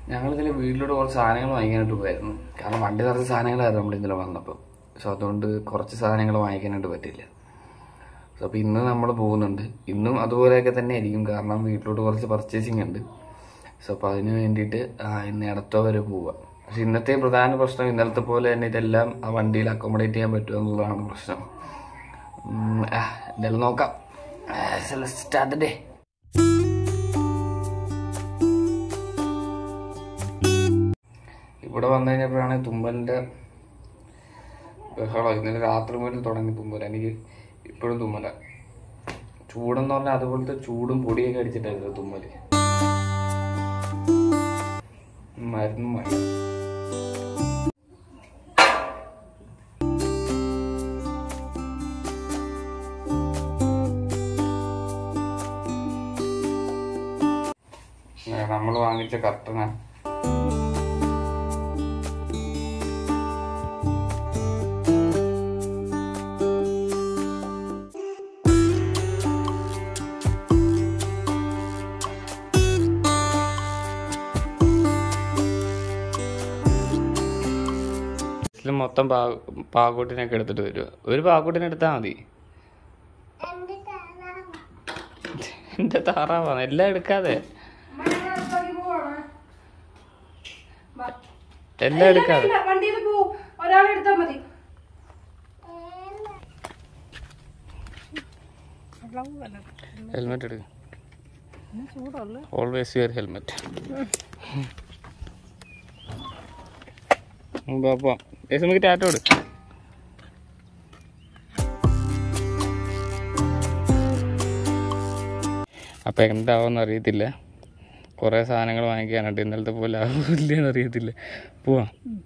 ഞങ്ങളിതിൽ വീട്ടിലോട്ട് കുറച്ച് സാധനങ്ങൾ വാങ്ങിക്കാനായിട്ട് പോയായിരുന്നു കാരണം വണ്ടി നിറച്ച സാധനങ്ങളായിരുന്നു നമ്മൾ ഇന്നലെ വന്നപ്പോൾ സോ അതുകൊണ്ട് കുറച്ച് സാധനങ്ങൾ വാങ്ങിക്കാനായിട്ട് പറ്റില്ല സോ അപ്പോൾ ഇന്ന് നമ്മൾ പോകുന്നുണ്ട് ഇന്നും അതുപോലെയൊക്കെ തന്നെ ആയിരിക്കും കാരണം വീട്ടിലോട്ട് കുറച്ച് പർച്ചേസിങ് ഉണ്ട് സോ അപ്പോൾ അതിന് വേണ്ടിയിട്ട് ആ, ഇന്ന് ഇടത്തോ വരെ പോവുക പക്ഷെ ഇന്നത്തെ പ്രധാന പ്രശ്നം ഇന്നലത്തെ പോലെ തന്നെ ഇതെല്ലാം ആ വണ്ടിയിൽ അക്കോമഡേറ്റ് ചെയ്യാൻ പറ്റുമോ എന്നുള്ളതാണ് പ്രശ്നം ഉം, ആ, എന്തായാലും നോക്കാം സ്റ്റാർട്ട് ഡേ ഇവിടെ വന്നു കഴിഞ്ഞപ്പോഴാണ് തുമ്മലിൻ്റെ ബഹളം ഇന്നലെ രാത്രി മുതൽ തുടങ്ങി തുമ്മൽ എനിക്ക് ഇപ്പോഴും തുമ്മല ചൂടെന്ന് പറഞ്ഞാൽ അതുപോലത്തെ ചൂടും പൊടിയൊക്കെ അടിച്ചിട്ടായിരുന്നു തുമ്മല് മരുന്നും മതി നമ്മൾ വാങ്ങിച്ച കർട്ടനാണ് ഇതിൽ മൊത്തം പാ- പാകൂട്ടിനൊക്കെ എടുത്തിട്ട് വരിക ഒരു പാകൂട്ടിനെ എടുത്താൽ മതി എന്റെ താറാവാണ് എല്ലാം എടുക്കാതെ എല്ലാം എടുക്കാതെ വണ്ടിയിൽ പോവും ഒരാളെടുത്താ മതി ഹെൽമെറ്റ് എടുക്ക ഓൾവേസ് യുവർ ഹെൽമെറ്റ് പോവാം ഏസ് നമുക്ക് ടാറ്റോ എടു അപ്പം എന്താവുമെന്ന് അറിയത്തില്ല കുറേ സാധനങ്ങൾ വാങ്ങിക്കാനുണ്ട് ഇന്നലത്തെ പോലെ ആവില്ലെന്ന് അറിയത്തില്ല പോവാം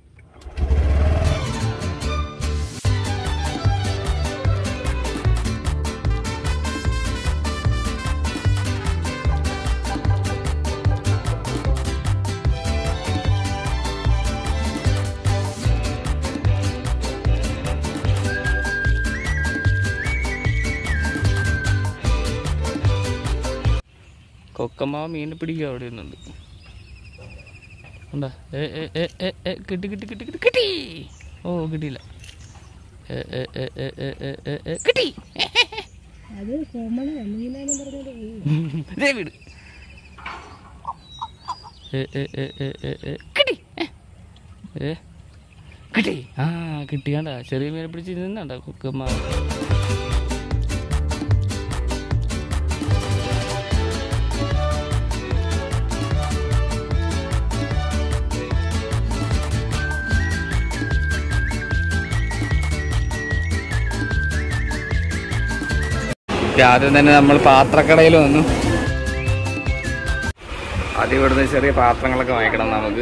കൊക്കമ്മാവ് മീൻ പിടിക്കുക അവിടെ നിന്നുണ്ട് ഉണ്ടാ ഏ ഏ ഏ ഏ ഏ കിട്ടി കിട്ടി കിട്ടി കിട്ടി കിട്ടി ഓ കിട്ടിയില്ല ഏ ഏ ഏ ഏ ഏ ഏ ഏ ഏ കിട്ടി അത് കോമൺ മീനാന്ന് പറഞ്ഞത് ദേ വീട് ഏ ഏ ഏ ഏ ഏ ഏ കിട്ടി ഏ. ഏ കിട്ടി ആ കിട്ടിയാണ്ടാ ചെറിയ മീനെ പിടിച്ച് നിന്നാണ്ടാ കൊക്കമ്മാവ് ആദ്യം തന്നെ നമ്മൾ പാത്രക്കടയിൽ വന്നു ആദ്യം ഇവിടുന്ന് ചെറിയ പാത്രങ്ങളൊക്കെ വാങ്ങിക്കണം നമുക്ക്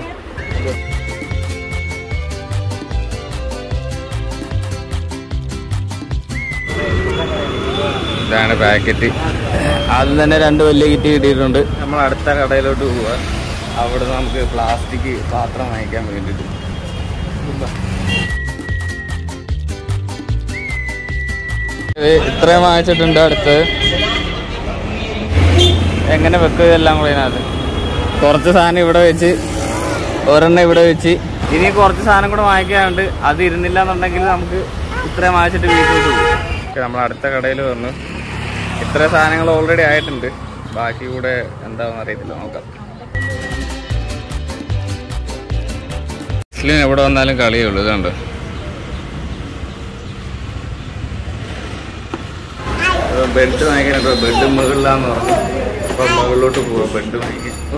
ഇതാണ് പാക്കറ്റ് ആദ്യം തന്നെ രണ്ട് വലിയ കിറ്റ് കിട്ടിയിട്ടുണ്ട് നമ്മൾ അടുത്ത കടയിലോട്ട് പോവുക അവിടെ നമുക്ക് പ്ലാസ്റ്റിക് പാത്രം വാങ്ങിക്കാൻ വേണ്ടിയിട്ട് ഇത് ഇത്രയും വാങ്ങിച്ചിട്ടുണ്ട് അടുത്ത് എങ്ങനെ വെക്കുക ഇതെല്ലാം കൂടെ ഇതിനകത്ത് കുറച്ച് സാധനം ഇവിടെ വെച്ച് ഒരെണ്ണം ഇവിടെ വെച്ച് ഇനി കുറച്ച് സാധനം കൂടെ വാങ്ങിക്കാനുണ്ട് അത് ഇരുന്നില്ല എന്നുണ്ടെങ്കിൽ നമുക്ക് ഇത്രയും വാങ്ങിച്ചിട്ട് വീട്ടിലോട്ട് പോകും നമ്മൾ അടുത്ത കടയിൽ വന്നു ഇത്ര സാധനങ്ങൾ ഓൾറെഡി ആയിട്ടുണ്ട് ബാക്കി കൂടെ എന്താണെന്ന് അറിയത്തില്ല നോക്കാം മുസ്ലിം എവിടെ വന്നാലും കളിയുള്ളൂ ഇതുണ്ട് ബെഡ് വാങ്ങിക്കാനുണ്ടോ ബെഡ് മുകളിലാന്ന് പറഞ്ഞു അപ്പൊ മുകളിലോട്ട് പോവാ ബെഡ് വാങ്ങിക്കാൻ ഓ.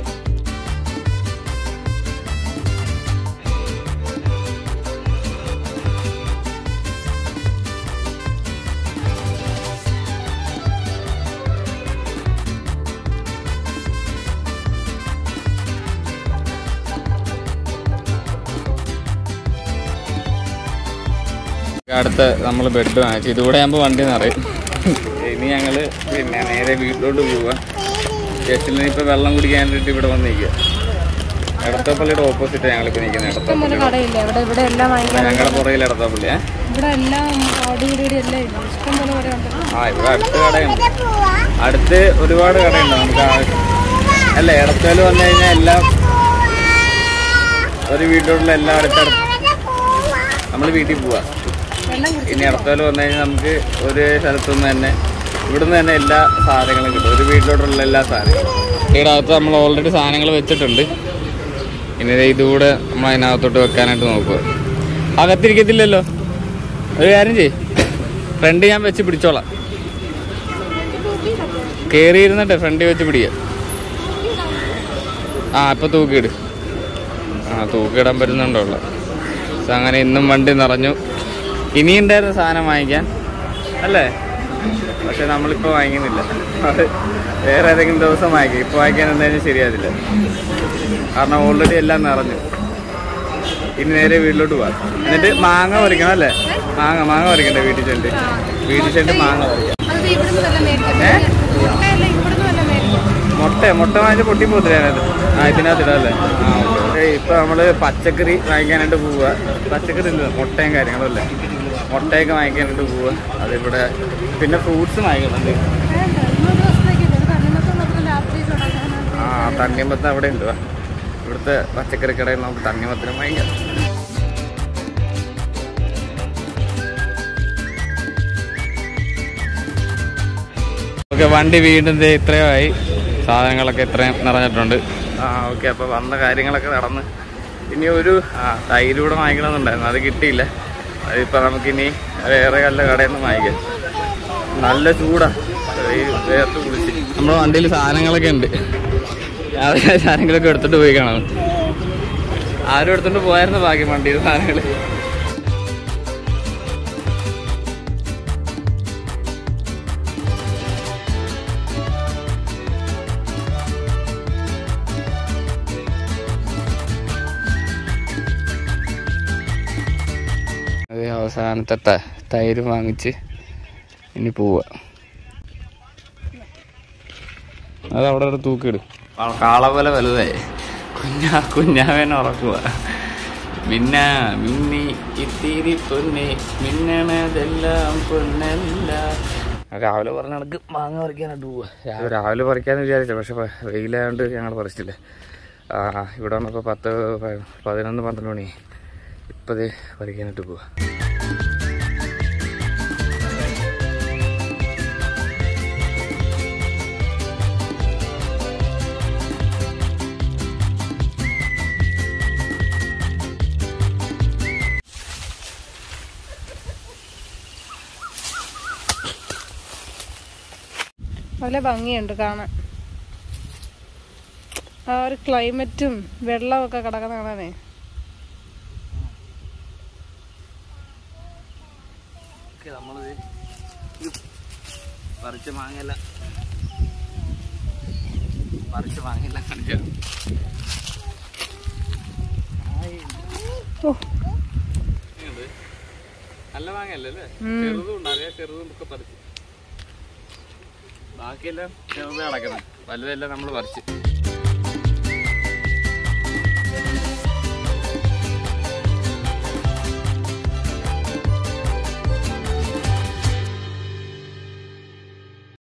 അടുത്ത നമ്മൾ ബെഡ് വാങ്ങിച്ചു ഇതുകൂടെ ആകുമ്പോൾ വണ്ടി നിറയും ഇനി ഞങ്ങള് പിന്നെ നേരെ വീട്ടിലോട്ട് പോവുക ജസ്റ്റിലിന് ഇപ്പൊ വെള്ളം കുടിക്കാൻ വേണ്ടിട്ട് ഇവിടെ വന്ന് നിൽക്കുക എടത്തപ്പള്ളിയുടെ ഓപ്പോസിറ്റ് ഞങ്ങളിപ്പോ നിൽക്കുന്നത് ഇഷ്ടംപോലെ എടത്തപ്പള്ളി കടയില്ല ഇവിടെ ഇവിടെ എല്ലാം വാങ്ങിക്കാൻ ഞങ്ങളുടെ പുറകിൽ എടത്തപ്പള്ളി ഏ ഇവിടെ എല്ലാം ഓടിയോടി എല്ലാം ഇല്ല ഇഷ്ടംപോലെ കടയുണ്ട് ആ ഇവിടെ അടുത്ത് കടയുണ്ട് അടുത്ത് ഒരുപാട് കടയുണ്ട് നമുക്ക് ആ- അല്ല ഇടത്തേല് വന്നു കഴിഞ്ഞാൽ എല്ലാം ഒരു വീട്ടിലുള്ള എല്ലാ അടുത്തടുത്ത് നമ്മൾ വീട്ടിൽ പോവാ വെള്ളം കുടിച്ചു ഇനി അടുത്തോല് വന്നു കഴിഞ്ഞാൽ നമുക്ക് ഒരു സ്ഥലത്തുനിന്ന് തന്നെ ഇവിടുന്ന് തന്നെ എല്ലാ സാധനങ്ങളും കിട്ടും ഒരു വീട്ടിലോട്ടുള്ള എല്ലാ സാധനങ്ങളും ഇവിടെ അകത്ത് നമ്മൾ ഓൾറെഡി സാധനങ്ങൾ വെച്ചിട്ടുണ്ട് ഇനി ദേ ഇതുകൂടെ നമ്മൾ അതിനകത്തോട്ട് വെക്കാനായിട്ട് നോക്കുക അകത്തിരിക്കത്തില്ലല്ലോ ഒരു കാര്യം ചെയ് ഫ്രണ്ട് ഞാൻ വെച്ച് പിടിച്ചോളാം കയറി ഇരുന്നിട്ട് ഫ്രണ്ടിൽ വെച്ച് പിടിക്കുക ആ ഇപ്പൊ തൂക്കിയിട് ആ തൂക്കിയിടാൻ പറ്റുന്നുണ്ടുള്ള പക്ഷെ അങ്ങനെ ഇന്നും വണ്ടി നിറഞ്ഞു ഇനിയുണ്ടായിരുന്ന സാധനം വാങ്ങിക്കാൻ അല്ലേ പക്ഷെ നമ്മളിപ്പോൾ വാങ്ങിക്കുന്നില്ല അത് വേറെ ഏതെങ്കിലും ദിവസം വാങ്ങിക്കും ഇപ്പോൾ വാങ്ങിക്കാൻ എന്തായാലും ശരിയാതില്ല കാരണം ഓൾറെഡി എല്ലാം നിറഞ്ഞു ഇനി നേരെ വീട്ടിലോട്ട് പോവാം എന്നിട്ട് മാങ്ങ പറിക്കണം അല്ലേ മാങ്ങ മാങ്ങ പറിക്കണ്ടേ വീട്ടിൽ ചെണ്ട് വീട്ടിൽ ചെണ്ട് മാങ്ങ പറിക്കാം അത് ഇവിടുന്ന് വല്ല മേടിക്കും ഏ? മുട്ടയല്ല ഇവിടുന്ന് വല്ല മേടിക്കും മുട്ട മുട്ട വാങ്ങിച്ച് പൊട്ടി പോത്തില്ല അതിനകത്ത് ആ ഇതിനകത്ത് ഇടാല്ലേ ആ ഓക്കെ ഇപ്പൊ നമ്മള് പച്ചക്കറി വാങ്ങിക്കാനായിട്ട് പോവുക പച്ചക്കറി ഇല്ല മുട്ടയും കാര്യങ്ങളും അല്ലേ മുട്ടയൊക്കെ വാങ്ങിക്കാനായിട്ട് പോവുക അതിവിടെ പിന്നെ ഫ്രൂട്ട്സ് വാങ്ങിക്കുന്നുണ്ട് വേണ്ട ഇന്നൊരു ദിവസത്തേക്ക് ഇത് തണ്ണിമത്തം മാത്രം രാത്രി ചൂടാക്കാനായിട്ട് ആ തണ്ണിമത്തം അവിടെ ഉണ്ട് വാ. ഇവിടുത്തെ പച്ചക്കറി കടയിൽ നമുക്ക് തണ്ണിമത്തനം വാങ്ങിക്കാം ഓക്കെ വണ്ടി വീണ്ടും ദേ ഇത്രയുമായി സാധനങ്ങളൊക്കെ ഇത്രയും നിറഞ്ഞിട്ടുണ്ട് ആ ഓക്കെ അപ്പോൾ വന്ന കാര്യങ്ങളൊക്കെ നടന്ന് ഇനി ഒരു ആ തൈര് കൂടെ വാങ്ങിക്കണമെന്നുണ്ടായിരുന്നു അത് കിട്ടിയില്ല അതിപ്പോൾ നമുക്കിനി വേറെ വല്ല കടയിൽ നിന്ന് വാങ്ങിക്കാം നല്ല ചൂടാ ഈ വേർത്ത് കുളിച്ച് നമ്മുടെ വണ്ടിയിൽ സാധനങ്ങളൊക്കെ ഉണ്ട് രാവിലെ സാധനങ്ങളൊക്കെ എടുത്തിട്ട് പോയി കാണാം ആരും എടുത്തോണ്ട് പോയായിരുന്നു ബാക്കി വണ്ടിയിൽ സാധനങ്ങൾ അത് അവസാനത്തെ ത- തൈര് വാങ്ങിച്ച് ഇനി പോവുക അത് അവിടെ ഒരു തൂക്കിടും കാള പോലെ വലുതായി കുഞ്ഞാ കുഞ്ഞാവേനെ ഉറക്കുക മിന്ന മിന്നി ഇത്തിരി പൊന്നെ മിന്നണതെല്ലാം പൊന്നല്ല രാവിലെ പറഞ്ഞ കണക്ക് മാങ്ങ പറിക്കാനായിട്ട് പോവുക രാവിലെ രാവിലെ പറിക്കാന്ന് വിചാരിച്ച പക്ഷെ പ- വെയിലായോണ്ട് ഞങ്ങൾ പറിച്ചില്ല ആ ഇവിടെ വന്നപ്പോൾ പത്ത് പ- പതിനൊന്ന് പന്ത്രണ്ട് മണി ഇപ്പത് പറിക്കാനായിട്ട് പോവാ നല്ല ഭംഗിയുണ്ട് കാണാൻ ആ ഒരു ക്ലൈമറ്റും വെള്ളമൊക്കെ കിടക്കുന്ന കാണാനേ നമ്മളത് പറിച്ച മാങ്ങല്ല പറിച്ച മാങ്ങല്ല കാണിച്ചു ഓ നല്ല മാങ്ങയല്ലേ അല്ലേ ഉം. ചെറുതും ഉണ്ട് അറിയാം ചെറുതും ഒക്കെ പറിച്ചു ബാക്കിയെല്ലാം ചെറുത് കിടക്കുന്നത് വലുതെല്ലാം നമ്മൾ പറിച്ച്